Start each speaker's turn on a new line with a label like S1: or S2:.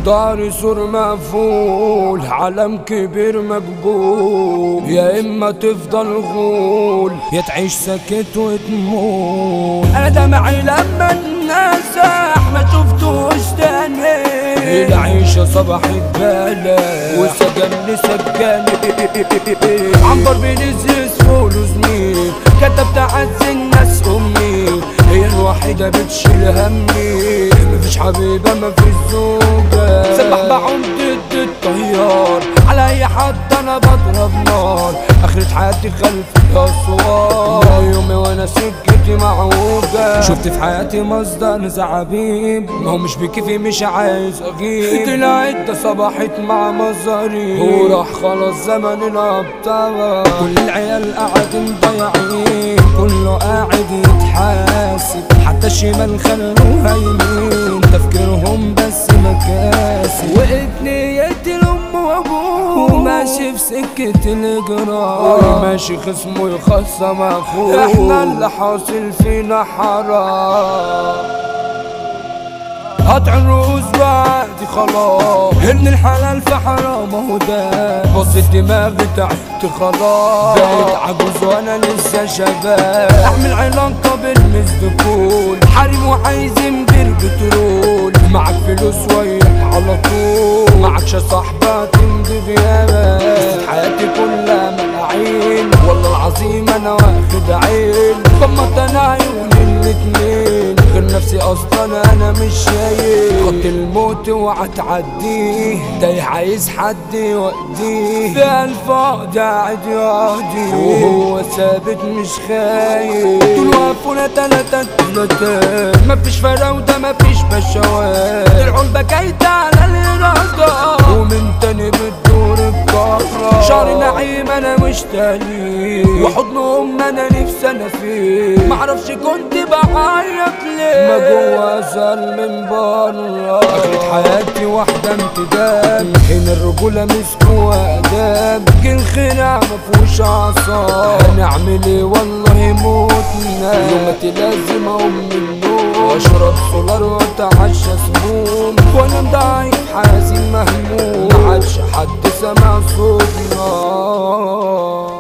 S1: دار سور مقفول عالم كبير مقبول يا اما تفضل غول يا تعيش ساكت وتموت انا دمعي لما الناس ما شفتوش تاني العيشة صبحت بلا وسجن سجاني عنبر بنزيز فولو زميل كتبت عز الناس امي هي الوحيدة بتشيل همي مفيش حبيبة مفيش زوجة سبح بعوم ضد الطيار على اي حد انا بضرب نار اخرة حياتي خلف الاسوار يومي وانا سكتي معوجة شفت في حياتي مصدر زعابيب ما هو مش بكيفي مش عايز اغيب طلعت ده صبحت مع مظهري وراح خلاص زمن الابطال كل العيال قاعدين ضايعين كله قاعد يتحاسب حتى الشمال خلوها يمين تفكيرهم بس مكاسب وقت نيتي الام وابوه وماشي في سكة الجرار ماشي خصمه يخصم اخوه احنا اللي حاصل فينا حرام قطع الرؤوس بعدي خلاص ابن الحلال في حرام اهو ده بص الدماغ بتاعتي خلاص بقيت عجوز وانا لسه شباب احمل علاقه بالمزدكول حريم وعايزين بالبترول معك فلوس ويا على طول معكش صاحبة تمضي غيابك حياتي كلها ملاعين والله العظيم انا واخد عين غمضت انا عيوني الاتنين غير نفسي اصلا انا مش شايف خط الموت وعتعديه ده عايز حد يوديه في الفاضي قاعد يهدي وهو ثابت مش خايف طول وقفونا تلاتة تلاتة مفيش فراودة مفيش بشوات طلعوا البكايت على الإرادة ومن تاني بتدور الكهرة شعر نعيم انا مش تاني وحضنهم انا نفسي انا فيه معرفش كنت بعيط ليه ما جوا زال من بره اخرة حياتي واحدة امتداد هنا الرجولة مسكوا اداب جه الخناق مفهوش اعصاب هنعمل ايه والله موتنا يومتي لازم اقوم من النوم واشرب سولار واتعشى سموم وانا ضعيف حزين مهموم معادش حد سمع صوتنا